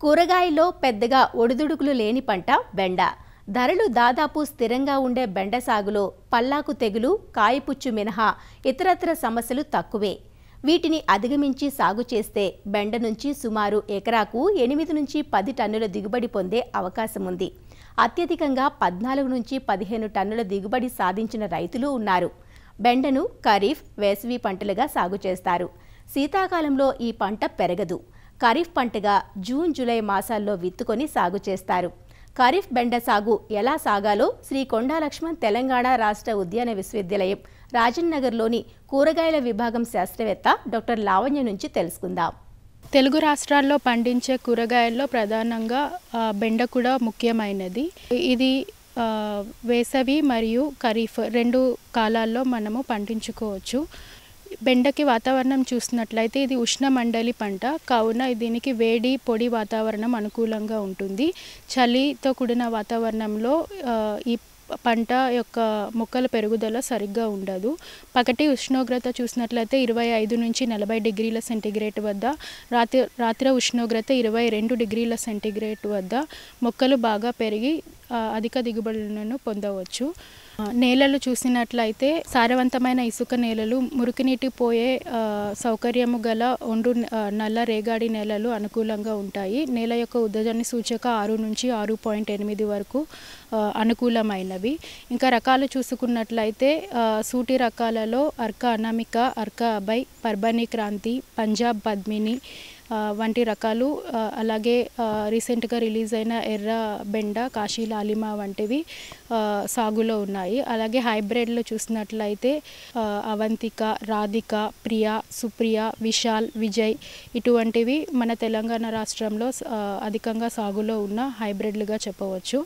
కూరగాయల్లో పెద్దగా ఒడిదుడుకులు లేని పంట బెండ ధరలు దాదాపు స్థిరంగా ఉండే బెండ సాగులో పల్లాకు తెగులు కాయపుచ్చు మినహా ఇతరత్ర సమస్యలు తక్కువే వీటిని అధిగమించి సాగు చేస్తే బెండ నుంచి సుమారు ఎకరాకు ఎనిమిది నుంచి పది టన్నుల దిగుబడి పొందే అవకాశం ఉంది అత్యధికంగా పద్నాలుగు నుంచి పదిహేను టన్నుల దిగుబడి సాధించిన రైతులు ఉన్నారు బెండను ఖరీఫ్ వేసవి పంటలుగా సాగు చేస్తారు శీతాకాలంలో ఈ పంట పెరగదు ఖరీఫ్ పంటగా జూన్ జూలై మాసాల్లో విత్తుకొని సాగు చేస్తారు ఖరీఫ్ బెండ సాగు ఎలా సాగాలో శ్రీ కొండా లక్ష్మణ్ తెలంగాణ రాష్ట్ర ఉద్యాన విశ్వవిద్యాలయం రాజన్ నగర్లోని కూరగాయల విభాగం శాస్త్రవేత్త డాక్టర్ లావణ్య నుంచి తెలుసుకుందాం తెలుగు రాష్ట్రాల్లో పండించే కూరగాయల్లో ప్రధానంగా ఆ, బెండ కూడా ముఖ్యమైనది ఇది ఆ, వేసవి మరియు ఖరీఫ్ రెండు కాలాల్లో మనము పండించుకోవచ్చు బెండకి వాతావరణం చూసినట్లయితే ఇది ఉష్ణమండలి పంట కావున దీనికి వేడి పొడి వాతావరణం అనుకూలంగా ఉంటుంది చలితో కూడిన వాతావరణంలో ఆ, ఈ పంట యొక్క మొక్కల పెరుగుదల సరిగ్గా ఉండదు పగటి ఉష్ణోగ్రత చూసినట్లయితే ఇరవై ఐదు నుంచి నలభై డిగ్రీల సెంటీగ్రేడ్ వద్ద రాత్రి రాత్రి ఉష్ణోగ్రత ఇరవై రెండు డిగ్రీల సెంటీగ్రేడ్ వద్ద మొక్కలు బాగా పెరిగి ఆ, అధిక దిగుబడులను పొందవచ్చు ఆ, నేలలు చూసినట్లయితే సారవంతమైన ఇసుక నేలలు మురికినీటి పోయే ఆ, సౌకర్యము గల ఒండ్రు ఆ, నల్ల రేగాడి నేలలు అనుకూలంగా ఉంటాయి నేల యొక్క ఉద్దజని సూచక ఆరు నుంచి ఆరు పాయింట్ ఎనిమిది వరకు ఆ, అనుకూలమైనవి ఇంకా రకాలు చూసుకున్నట్లయితే ఆ, సూటి రకాలలో అర్క అనామిక అర్క అబై పర్బని క్రాంతి పంజాబ్ పద్మిని ఆ, వంటి రకాలు ఆ, అలాగే ఆ, రీసెంట్గా రిలీజ్ అయిన ఎర్ర బెండ కాశీ లాలిమా వంటివి ఆ, సాగులో ఉన్నాయి అలాగే హైబ్రిడ్లో చూసినట్లయితే ఆ, అవంతిక రాధిక ప్రియ సుప్రియ విశాల్ విజయ్ ఇటువంటివి మన తెలంగాణ రాష్ట్రంలో ఆ, అధికంగా సాగులో ఉన్న హైబ్రిడ్లుగా చెప్పవచ్చు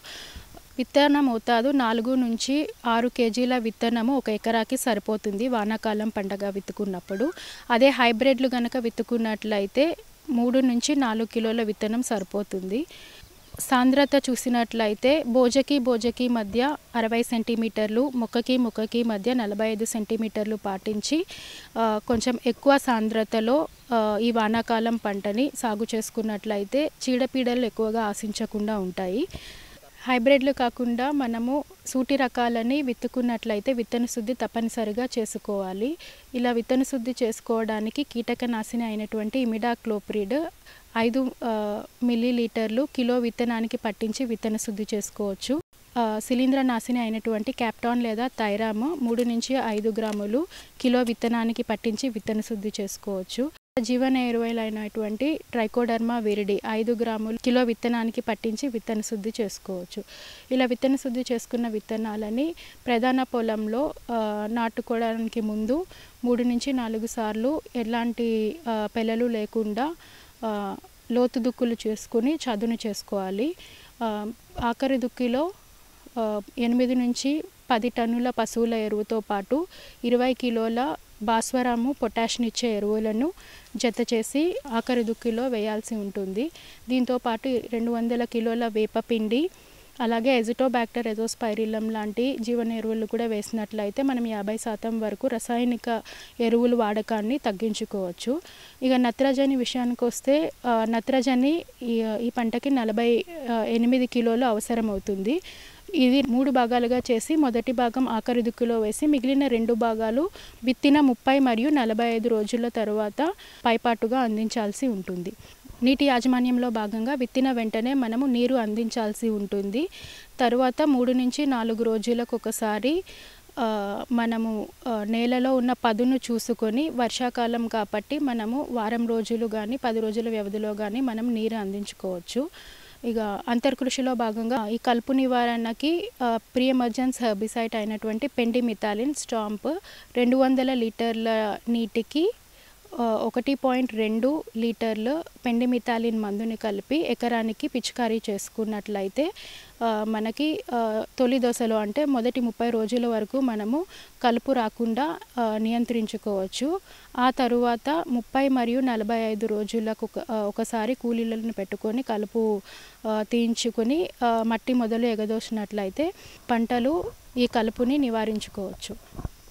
విత్తన మోతాదు నాలుగు నుంచి ఆరు కేజీల విత్తనము ఒక ఎకరాకి సరిపోతుంది వానాకాలం పంటగా విత్తుకున్నప్పుడు అదే హైబ్రిడ్లు కనుక విత్తుకున్నట్లయితే మూడు నుంచి నాలుగు కిలోల విత్తనం సరిపోతుంది సాంద్రత చూసినట్లయితే బోజకి బోజకి మధ్య అరవై సెంటీమీటర్లు మొక్కకి మొక్కకి మధ్య నలభై ఐదు సెంటీమీటర్లు పాటించి ఆ, కొంచెం ఎక్కువ సాంద్రతలో ఆ, ఈ వానాకాలం పంటని సాగు చేసుకున్నట్లయితే చీడపీడలు ఎక్కువగా ఆశించకుండా ఉంటాయి హైబ్రిడ్లు కాకుండా మనము సూటి రకాలని విత్తుకున్నట్లయితే విత్తన శుద్ధి తప్పనిసరిగా చేసుకోవాలి ఇలా విత్తన శుద్ధి చేసుకోవడానికి కీటకనాశిని అయినటువంటి ఇమిడాక్లోప్రిడ్ ఐదు ఆ, మిల్లీ లీటర్లు కిలో విత్తనానికి పట్టించి విత్తన శుద్ధి చేసుకోవచ్చు ఆ, శిలీంద్ర నాశిని అయినటువంటి క్యాప్టాన్ లేదా థైరామ్ మూడు నుంచి ఐదు గ్రాములు కిలో విత్తనానికి పట్టించి విత్తన శుద్ధి చేసుకోవచ్చు జీవన ఎరువులు అయినటువంటి ట్రైకోడర్మా విరిడి ఐదు గ్రాములు కిలో విత్తనానికి పట్టించి విత్తన శుద్ధి చేసుకోవచ్చు ఇలా విత్తన శుద్ధి చేసుకున్న విత్తనాలని ప్రధాన పొలంలో ఆ, నాటుకోవడానికి ముందు మూడు నుంచి నాలుగు సార్లు ఎలాంటి ఆ, పెళ్ళలు లేకుండా ఆ, లోతు దుక్కులు చేసుకుని చదును చేసుకోవాలి ఆ, ఆఖరి దుక్కిలో ఆ, ఎనిమిది నుంచి పది టన్నుల పశువుల ఎరువుతో పాటు ఇరవై కిలోల భాస్వరము పొటాషినిచ్చే ఎరువులను జత చేసి ఆఖరి దుక్కిలో వేయాల్సి ఉంటుంది దీంతో పాటు రెండు వందల కిలోల వేపపిండి అలాగే ఎజిటోబ్యాక్టర్ ఎజోస్పైరిలం లాంటి జీవన ఎరువులు కూడా వేసినట్లయితే మనం యాభై శాతం వరకు రసాయనిక ఎరువుల వాడకాన్ని తగ్గించుకోవచ్చు ఇక నత్రజని విషయానికి వస్తే ఆ, నత్రజని ఈ ఈ పంటకి నలభై ఆ, ఎనిమిది కిలోలు అవసరం అవుతుంది ఇది మూడు భాగాలుగా చేసి మొదటి భాగం ఆఖరి దుక్కులో వేసి మిగిలిన రెండు భాగాలు విత్తిన ముప్పై మరియు నలభై ఐదు రోజుల తర్వాత పైపాటుగా అందించాల్సి ఉంటుంది నీటి యాజమాన్యంలో భాగంగా విత్తిన వెంటనే మనము నీరు అందించాల్సి ఉంటుంది తరువాత మూడు నుంచి నాలుగు రోజులకు ఒకసారి ఆ, మనము ఆ, నేలలో ఉన్న పదును చూసుకొని వర్షాకాలం కాబట్టి మనము వారం రోజులు కానీ పది రోజుల వ్యవధిలో కానీ మనం నీరు అందించుకోవచ్చు ఇక అంతర్కృషిలో భాగంగా ఈ కలుపు నివారణకి ప్రీ ఎమర్జెన్స్ హెర్బిసైడ్ అయినటువంటి పెండిమిథాలిన్ స్టాంప్ రెండు వందల లీటర్ల నీటికి ఆ, ఒకటి పాయింట్ రెండు లీటర్లు పెండిమిథాలిన్ మందుని కలిపి ఎకరానికి పిచికారీ చేసుకున్నట్లయితే ఆ, మనకి ఆ, తొలి దశలో అంటే మొదటి ముప్పై రోజుల వరకు మనము కలుపు రాకుండా ఆ, నియంత్రించుకోవచ్చు ఆ తరువాత ముప్పై మరియు నలభై ఐదు రోజులకు ఒక- ఆ, ఒకసారి కూలీలను పెట్టుకొని కలుపు ఆ, తీయించుకొని ఆ, మట్టి మొదలు ఎగదోసినట్లయితే పంటలు ఈ కలుపుని నివారించుకోవచ్చు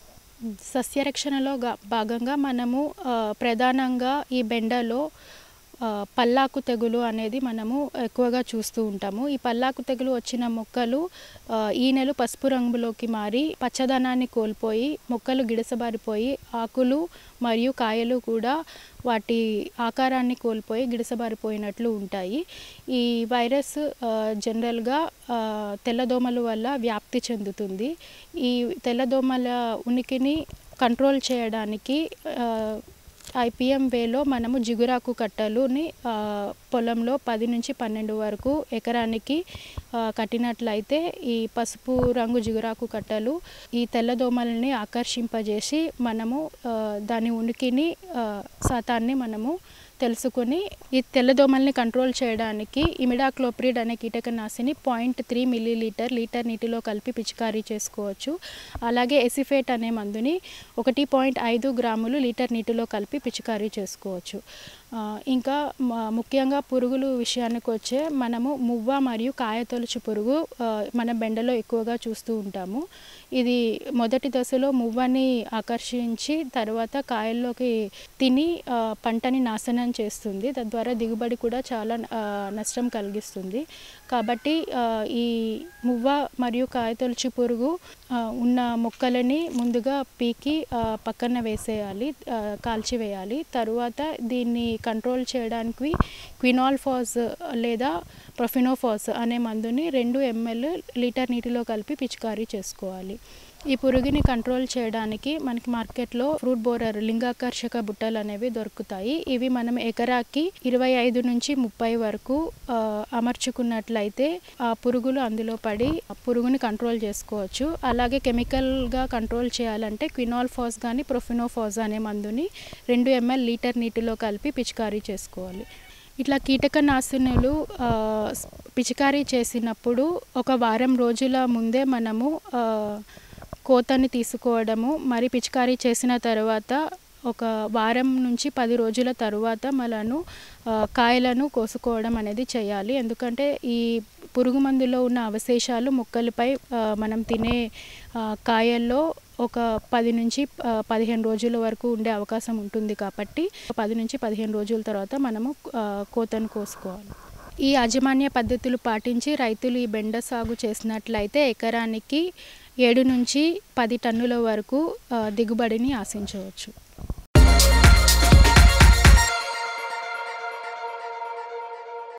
సస్యరక్షణలో గా- భాగంగా మనము ఆ, ప్రధానంగా ఈ బెండలో ఆ, పల్లాకు తెగులు అనేది మనము ఎక్కువగా చూస్తూ ఉంటాము ఈ పల్లాకు తెగులు వచ్చిన మొక్కలు ఆ, ఈనెలు పసుపు రంగులోకి మారి పచ్చదనాన్ని కోల్పోయి మొక్కలు గిడసబారిపోయి ఆకులు మరియు కాయలు కూడా వాటి ఆకారాన్ని కోల్పోయి గిడసబారిపోయినట్లు ఉంటాయి ఈ వైరస్ ఆ, జనరల్గా ఆ, తెల్లదోమల వల్ల వ్యాప్తి చెందుతుంది ఈ తెల్లదోమల ఉనికిని కంట్రోల్ చేయడానికి ఆ, ఐపీఎం వేలో మనము జిగురాకు కట్టలుని ఆ, పొలంలో పది నుంచి పన్నెండు వరకు ఎకరానికి ఆ, కట్టినట్లయితే ఈ పసుపు రంగు జిగురాకు కట్టలు ఈ తెల్లదోమల్ని ఆకర్షింపజేసి మనము ఆ, దాని ఉనికిని ఆ, శాతాన్ని మనము తెలుసుకొని ఈ తెల్లదోమల్ని కంట్రోల్ చేయడానికి ఇమిడాక్లోప్రిడ్ అనే కీటకనాశిని point three millilitre litre నీటిలో కలిపి పిచికారీ చేసుకోవచ్చు అలాగే ఎసిఫేట్ అనే మందుని ఒకటి పాయింట్ ఐదు గ్రాములు లీటర్ నీటిలో కలిపి పిచికారీ చేసుకోవచ్చు ఆ, ఇంకా మ- ముఖ్యంగా పురుగులు విషయానికి వచ్చే మనము మువ్వ మరియు కాయతొలుచు పురుగు ఆ, మన బెండలో ఎక్కువగా చూస్తూ ఉంటాము ఇది మొదటి దశలో మువ్వని ఆకర్షించి తర్వాత కాయల్లోకి తిని ఆ, పంటని నాశనం చేస్తుంది తద్వారా దిగుబడి కూడా చాలా ఆ, నష్టం కలిగిస్తుంది కాబట్టి ఆ, ఈ మువ్వ మరియు కాయతొలుచు పురుగు ఆ, ఉన్న మొక్కలని ముందుగా పీకి ఆ, పక్కన వేసేయాలి ఆ, కాల్చివేయాలి తరువాత దీన్ని కంట్రోల్ చేయడానికి క్వినాల్ఫాస్ లేదా ప్రొఫినోఫాస్ అనే మందుని రెండు ఎంఎల్ లీటర్ నీటిలో కలిపి పిచికారీ చేసుకోవాలి ఈ పురుగుని కంట్రోల్ చేయడానికి మనకి మార్కెట్లో ఫ్రూట్ బోరర్ లింగాకర్షక బుట్టలు అనేవి దొరుకుతాయి ఇవి మనం ఎకరాకి ఇరవై ఐదు నుంచి ముప్పై వరకు ఆ, అమర్చుకున్నట్లయితే ఆ పురుగులు అందులో పడి ఆ పురుగుని కంట్రోల్ చేసుకోవచ్చు అలాగే కెమికల్గా కంట్రోల్ చేయాలంటే క్వినాల్ఫాస్ కానీ ప్రొఫినోఫాస్ అనే మందుని రెండు ఎంఎల్ లీటర్ నీటిలో కలిపి పిచికారీ చేసుకోవాలి ఇట్లా కీటకనాశినులు ఆ, స్- పిచికారీ చేసినప్పుడు ఒక వారం రోజుల ముందే మనము ఆ, కోతని తీసుకోవడము మరి పిచికారీ చేసిన తర్వాత ఒక వారం నుంచి పది రోజుల తరువాత మనను ఆ, కాయలను కోసుకోవడం అనేది చేయాలి ఎందుకంటే ఈ పురుగు మందులో ఉన్న అవశేషాలు మొక్కలపై ఆ, మనం తినే ఆ, కాయల్లో ఒక పది నుంచి ఆ, పదిహేను రోజుల వరకు ఉండే అవకాశం ఉంటుంది కాబట్టి పది నుంచి పదిహేను రోజుల తర్వాత మనము ఆ, కోతను కోసుకోవాలి ఈ యాజమాన్య పద్ధతులు పాటించి రైతులు ఈ బెండ సాగు చేసినట్లయితే ఎకరానికి ఏడు నుంచి పది టన్నుల వరకు ఆ, దిగుబడిని ఆశించవచ్చు